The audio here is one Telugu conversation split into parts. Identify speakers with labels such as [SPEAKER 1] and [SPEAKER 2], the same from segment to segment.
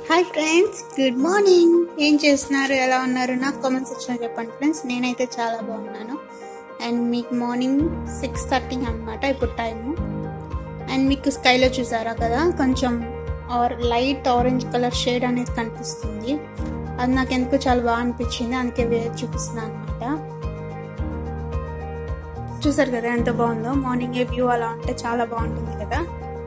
[SPEAKER 1] హాయ్ ఫ్రెండ్స్ గుడ్ మార్నింగ్ ఏం చేస్తున్నారు ఎలా ఉన్నారు నాకు కామెంట్ సెక్షన్లో చెప్పండి ఫ్రెండ్స్ నేనైతే చాలా బాగున్నాను అండ్ మీకు మార్నింగ్ సిక్స్ థర్టీ అనమాట ఇప్పుడు టైము అండ్ మీకు స్కైలో చూసారా కదా కొంచెం or light orange colour shade అనేది కనిపిస్తుంది అది నాకు ఎందుకో చాలా బాగా అనిపించింది అందుకే వేరే చూపిస్తున్నాను అనమాట చూసారు కదా ఎంత బాగుందో మార్నింగ్ ఏ వ్యూ అలా ఉంటే చాలా బాగుంటుంది కదా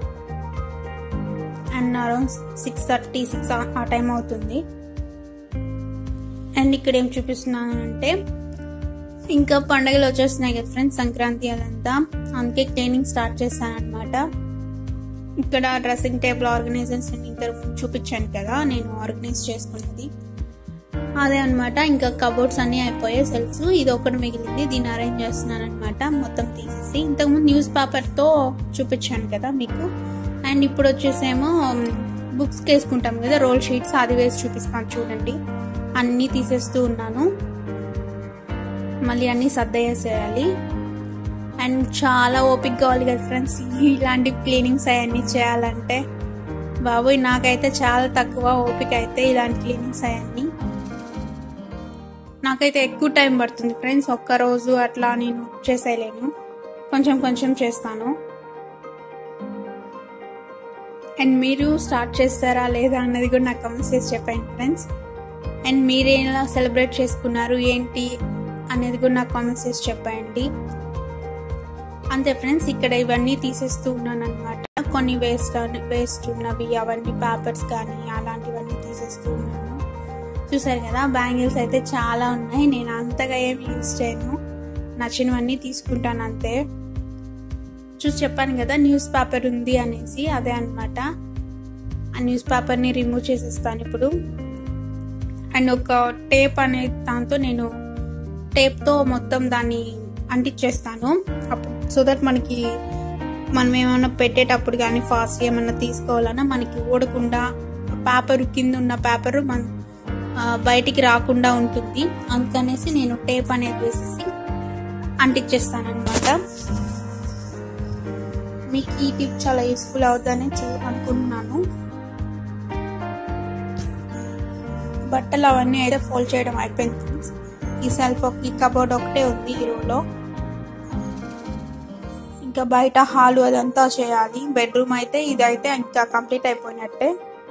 [SPEAKER 1] and around six thirty six ఆ టైం అవుతుంది అండ్ ఇక్కడ ఏం చూపిస్తున్నాను అంటే ఇంకా పండగలు వచ్చేస్తున్నాయి కదా ఫ్రెండ్స్ సంక్రాంతి అదంతా అందుకే క్లీనింగ్ స్టార్ట్ చేశాను అనమాట ఇక్కడ డ్రెస్సింగ్ టేబుల్ ఆర్గనైజేషన్ ఇంతకు ముందు చూపించాను కదా నేను ఆర్గనైజ్ చేసుకున్నది అదే అనమాట ఇంకా కబోర్డ్స్ అన్నీ అయిపోయాయి సెల్ఫ్స్ ఇది ఒకటి మిగిలింది దీన్ని అరేంజ్ చేస్తున్నాను అనమాట మొత్తం తీసేసి ఇంతకుముందు న్యూస్ పేపర్తో చూపించాను కదా మీకు అండ్ ఇప్పుడు వచ్చేసేమో బుక్స్కి వేసుకుంటాం కదా రోల్ షీట్స్ అది వేసి చూపిస్తాను చూడండి అన్నీ తీసేస్తూ ఉన్నాను మళ్ళీ అన్నీ సర్దయేసేయాలి అండ్ చాలా ఓపిక కావాలి కదా ఫ్రెండ్స్ ఇలాంటి క్లీనింగ్స్ అవన్నీ చేయాలంటే బాబోయ్ నాకైతే చాలా తక్కువ ఓపిక అయితే ఇలాంటి క్లీనింగ్స్ అవన్నీ నాకైతే ఎక్కువ టైం పడుతుంది ఫ్రెండ్స్ ఒక్క రోజు అట్లా నేను చేసేయలేను కొంచెం కొంచెం చేస్తాను అండ్ మీరు స్టార్ట్ చేస్తారా లేదా అన్నది కూడా నాకు కమెంట్స్ చేసి చెప్పండి ఫ్రెండ్స్ అండ్ మీరు ఎలా సెలబ్రేట్ చేసుకున్నారు ఏంటి అనేది కూడా నాకు కామెంట్స్ చేసి చెప్పండి అంతే ఫ్రెండ్స్ ఇక్కడ ఇవన్నీ తీసేస్తూ ఉన్నాను అనమాట కొన్ని వేస్ట్ వేస్ట్ ఉన్నవి అవన్నీ పేపర్స్ కానీ అలాంటివన్నీ తీసేస్తూ ఉన్నాను చూసారు కదా బ్యాంగిల్స్ అయితే చాలా ఉన్నాయి నేను అంతగా ఏం యూజ్ చేయను నచ్చినవన్నీ తీసుకుంటాను అంతే చూసి చెప్పాను కదా న్యూస్ పేపర్ ఉంది అనేసి అదే అనమాట ఆ న్యూస్ పేపర్ని రిమూవ్ చేసేస్తాను ఇప్పుడు అండ్ ఒక టేప్ అనే దాంతో నేను టేప్తో మొత్తం దాన్ని అంటించేస్తాను అప్పుడు సో దట్ మనకి మనం ఏమైనా పెట్టేటప్పుడు కానీ ఫాస్ట్ ఏమన్నా తీసుకోవాలన్నా మనకి ఓడకుండా పేపర్ కింద ఉన్న పేపర్ మన బయటికి రాకుండా ఉంటుంది అందుకనేసి నేను టేప్ అనేది వేసేసి అంటించేస్తాను అనమాట మీకు ఈ టిప్ చాలా యూస్ఫుల్ అవుతుందని అనుకుంటున్నాను బట్టలు అవన్నీ అయితే ఫోల్డ్ చేయడం అయిపోయింది ఈ సెల్ఫ్ ఈ కబోర్డ్ ఒకటే ఉంది ఈ రూమ్లో ఇంకా బయట హాలు అదంతా చేయాలి బెడ్రూమ్ అయితే ఇదైతే ఇంకా కంప్లీట్ అయిపోయినట్టే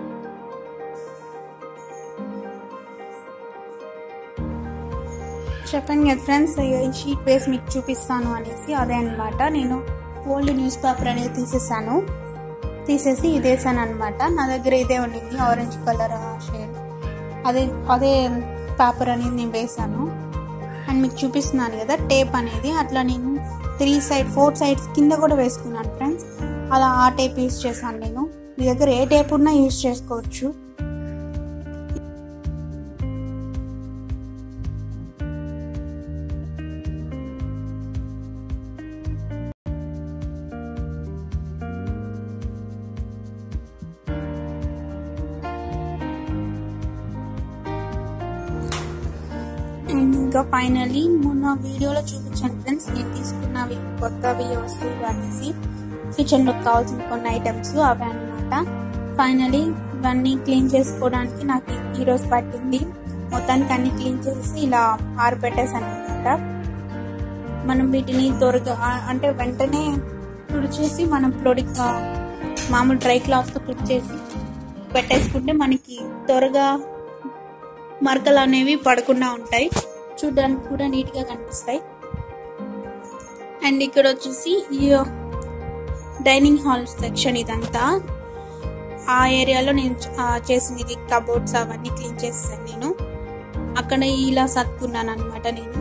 [SPEAKER 1] చెప్పండి కదా ఫ్రెండ్స్ ఈ షీట్ వేసి మీకు చూపిస్తాను అనేసి అదే అనమాట నేను ఓల్డ్ న్యూస్ పేపర్ అనేది తీసేసాను తీసేసి ఇది వేసాను అనమాట నా దగ్గర ఇదే ఉండింది ఆరెంజ్ కలర్ షేడ్ అదే అదే పేపర్ అనేది నేను వేసాను అండ్ మీకు చూపిస్తున్నాను కదా టేప్ అనేది అట్లా నేను త్రీ సైడ్ ఫోర్ సైడ్స్ కింద కూడా వేసుకున్నాను ఫ్రెండ్స్ అలా ఆ టేప్ యూజ్ చేశాను నేను మీ దగ్గర ఏ టేప్ ఉన్నా యూజ్ చేసుకోవచ్చు అండ్ ఇంకా ఫైనలీ మొన్న వీడియోలో చూపించాను ఫ్రెండ్స్ నేను తీసుకున్నవి కొత్తవి వస్తువులు అనేసి కిచెన్లో కావాల్సిన కొన్ని ఐటమ్స్ అవి అనమాట ఫైనలీ ఇవన్నీ క్లీన్ చేసుకోవడానికి నాకు ఈరోజు పట్టింది మొత్తానికి అన్ని క్లీన్ చేసి ఇలా ఆరిపెట్టేసాను అనమాట మనం వీటిని త్వరగా అంటే వెంటనే తుడిచేసి మనం పొడి మామూలు డ్రై క్లాత్తో తుడిచేసి పెట్టేసుకుంటే మనకి త్వరగా మరకలు అనేవి పడకుండా ఉంటాయి చూడడానికి కూడా నీట్గా కనిపిస్తాయి అండ్ ఇక్కడ వచ్చేసి ఈ డైనింగ్ హాల్ సెక్షన్ ఇదంతా ఆ ఏరియాలో నేను చేసింది ఇది కబోర్డ్స్ అవన్నీ క్లీన్ చేస్తాను నేను అక్కడ ఇలా సర్దుకున్నాను అనమాట నేను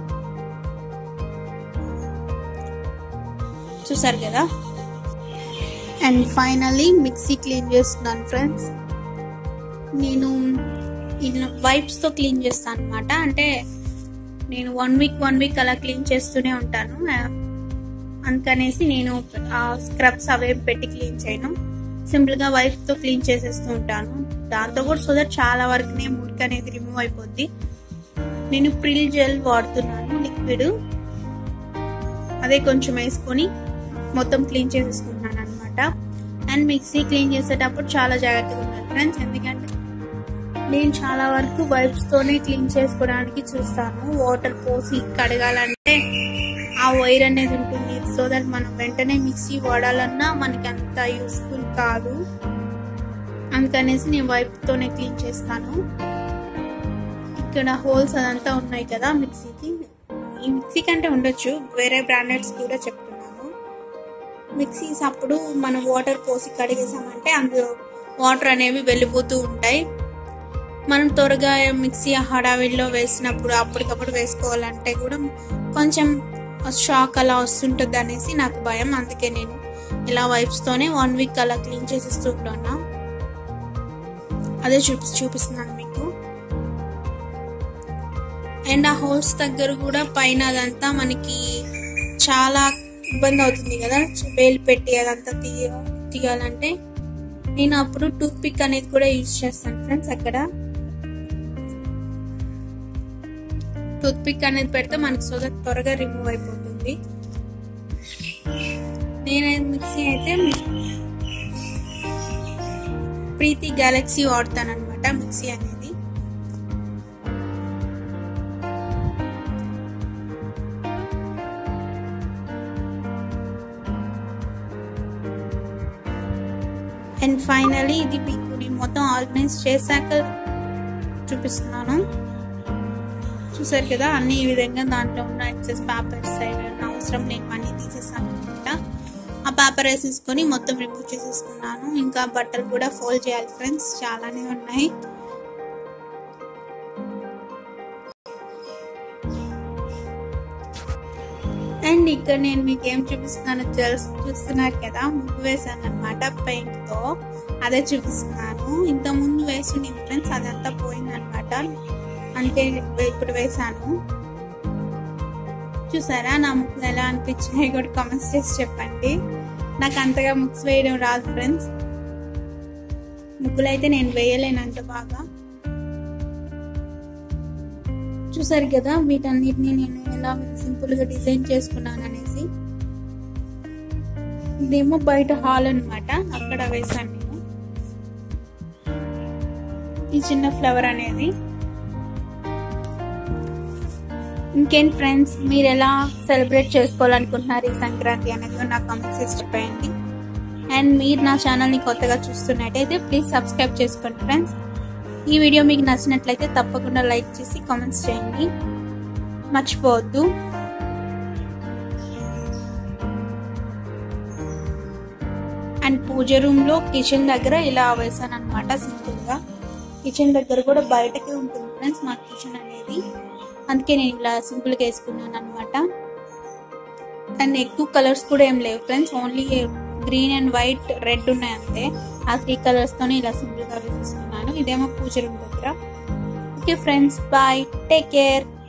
[SPEAKER 1] చూసారు కదా అండ్ ఫైనలీ మిక్సీ క్లీన్ చేస్తున్నాను ఫ్రెండ్స్ నేను ఇలా వైప్స్తో క్లీన్ చేస్తాను అనమాట అంటే నేను వన్ వీక్ వన్ వీక్ అలా క్లీన్ చేస్తూనే ఉంటాను అందుకనేసి నేను స్క్రబ్స్ అవేం పెట్టి క్లీన్ చేయను సింపుల్గా వైప్తో క్లీన్ చేసేస్తూ ఉంటాను దాంతో కూడా సో దట్ చాలా వరకు నేను మురికి అనేది రిమూవ్ అయిపోద్ది నేను ప్రిల్ జెల్ వాడుతున్నాను లిక్విడ్ అదే కొంచెం వేసుకొని మొత్తం క్లీన్ చేసేసుకుంటున్నాను అనమాట అండ్ మిక్సీ క్లీన్ చేసేటప్పుడు చాలా జాగ్రత్తగా ఉండాలి ఫ్రెండ్స్ ఎందుకంటే నేను చాలా వరకు వైప్స్ తోనే క్లీన్ చేసుకోవడానికి చూస్తాను వాటర్ పోసి కడగాలంటే ఆ వైర్ అనేది ఉంటుంది సో దట్ మనం వెంటనే మిక్సీ వాడాలన్నా మనకి అంత యూస్ఫుల్ కాదు అందుకనేసి నేను వైప్ తోనే క్లీన్ చేస్తాను ఇక్కడ హోల్స్ అదంతా ఉన్నాయి కదా మిక్సీకి ఈ మిక్సీ కంటే ఉండొచ్చు వేరే బ్రాండెడ్స్ కూడా చెప్తున్నాను మిక్సీస్ అప్పుడు మనం వాటర్ పోసి కడిగేసామంటే అందులో వాటర్ అనేవి వెళ్ళిపోతూ ఉంటాయి మనం త్వరగా మిక్సీ హడావిడిలో వేసినప్పుడు అప్పటికప్పుడు వేసుకోవాలంటే కూడా కొంచెం షాక్ అలా వస్తుంటుంది అనేసి నాకు భయం అందుకే నేను ఇలా వైప్స్తోనే వన్ వీక్ అలా క్లీన్ చేసిస్తూ ఉంటాను అదే చూపి చూపిస్తున్నాను మీకు అండ్ ఆ హోల్స్ దగ్గర కూడా పైన అదంతా మనకి చాలా ఇబ్బంది అవుతుంది కదా వేలు పెట్టి అదంతా తీయ తీయాలంటే నేను అప్పుడు టూత్ పిక్ అనేది కూడా యూజ్ చేస్తాను ఫ్రెండ్స్ అక్కడ టూత్ పిక్ అనేది పెడితే మనకి సో త్వరగా రిమూవ్ అయిపోతుంది నేను మిక్సీ అయితే ప్రీతి గెలాక్సీ వాడతాను అనమాట మిక్సీ అనేది అండ్ ఫైనలీ ఇది మీకు నేను మొత్తం ఆర్గనైజ్ చేశాక చూపిస్తున్నాను చూసారు కదా అన్ని ఈ విధంగా దాంట్లో ఉన్న ఎక్సెస్ పేపర్స్ ఏమైనా అవసరం లేనివన్నీ తీసేసాను అనమాట ఆ పేపర్ వేసేసుకొని మొత్తం రిమూవ్ చేసేసుకున్నాను ఇంకా బట్టలు కూడా ఫోల్డ్ చేయాలి ఫ్రెండ్స్ చాలానే ఉన్నాయి అండ్ ఇక్కడ నేను మీకు ఏం చూపిస్తున్నానో తెలుసు చూస్తున్నారు కదా ముగ్గు వేసాను అనమాట పెయింట్ తో అదే చూపిస్తున్నాను ఇంత ముందు వేసి ఫ్రెండ్స్ అదంతా పోయిందనమాట అంటే ఇప్పుడు వేసాను చూసారా నా ముక్కులు ఎలా అనిపించాయి కూడా కామెంట్స్ చేసి చెప్పండి నాకు అంతగా ముక్స్ వేయడం రాదు ఫ్రెండ్స్ ముగ్గులు అయితే నేను వేయలేను అంత బాగా చూసారు కదా వీటన్నిటిని నేను ఎలా సింపుల్ గా డిజైన్ చేసుకున్నాను అనేసి ఇదేమో బయట హాల్ అనమాట అక్కడ వేసాను నేను ఈ చిన్న ఫ్లవర్ అనేది ఇంకేం ఫ్రెండ్స్ మీరు ఎలా సెలబ్రేట్ చేసుకోవాలనుకుంటున్నారు ఈ సంక్రాంతి అనేది నాకు కామెంట్స్ చేసి చెప్పండి అండ్ మీరు నా ఛానల్ని కొత్తగా చూస్తున్నట్టయితే ప్లీజ్ సబ్స్క్రైబ్ చేసుకోండి ఫ్రెండ్స్ ఈ వీడియో మీకు నచ్చినట్లయితే తప్పకుండా లైక్ చేసి కామెంట్స్ చేయండి మర్చిపోవద్దు అండ్ పూజ రూమ్లో కిచెన్ దగ్గర ఇలా వేసాను అనమాట సింపుల్గా కిచెన్ దగ్గర కూడా బయటకే ఉంటుంది ఫ్రెండ్స్ మా కిచెన్ అనేది అందుకే నేను ఇలా సింపుల్గా వేసుకున్నాను అనమాట అండ్ ఎక్కువ కలర్స్ కూడా ఏం లేవు friends only green and white red ఉన్నాయి అంతే ఆ త్రీ కలర్స్తోనే ఇలా సింపుల్గా వేసేసుకున్నాను ఇదేమో పూజ రూమ్ దగ్గర okay friends bye take care